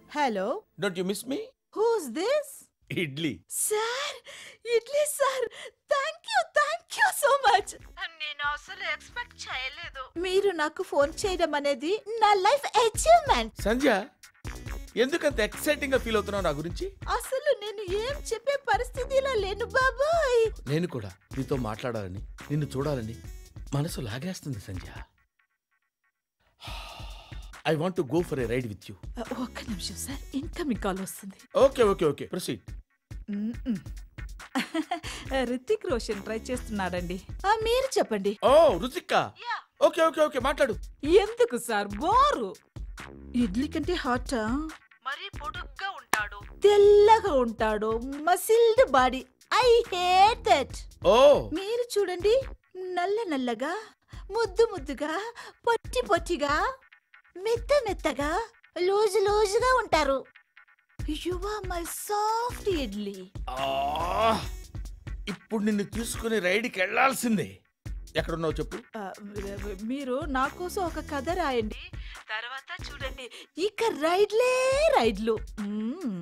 Hello don't you miss me who's this idli sir idli sir thank you thank you so much నేను అసలు expect చేయలేదు మీరు నాకు phone చేయడం అనేది నా లైఫ్ అచీవ్మెంట్ సంధ్య ఎందుకంత ఎక్సైటింగ్ గా ఫీల్ అవుతున్నావు నా గురించి అసలు నేను ఏం చెప్పే పరిస్థితిలో లేను బాబాయ్ నేను కూడా నీతో మాట్లాడాలని నిన్ను చూడాలని మనసు లాగేస్తుంది Sandhya I want to go for a ride with you ఒక్క నిమిషం సార్ ఇన్కమింగ్ కాల్ వస్తుంది okay okay okay proceed hmm. Hrithik Roshan try చేస్తున్నాడండి ఆ, మీరు చెప్పండి ఓ రుచిక్క ఓకే ఓకే ఓకే మాట్లాడు ఎందుకు సార్ బోరు ఇడ్లీ కంటే హాట్ మరి పొడుగ్గా ఉంటాడు తెల్లగా ఉంటాడు muscled body I hate that ఓ మీరు చూడండి నల్ల నల్లగా ముద్దు ముద్దుగా పొట్టి పొట్టిగా మెత్త మెత్తగా లూజు లూజుగా ఉంటారు you are my soft idli ఆ, ఇప్పుడు నిన్ను తీసుకుని రైడ్కి వెళ్ళాల్సిందే ఎక్కడున్నావు చెప్పు ఆ, మీరు నా కోసం ఒక కథ రాయండి తర్వాత చూడండి ఇక రైడ్లే రైడ్లు మ్మ్.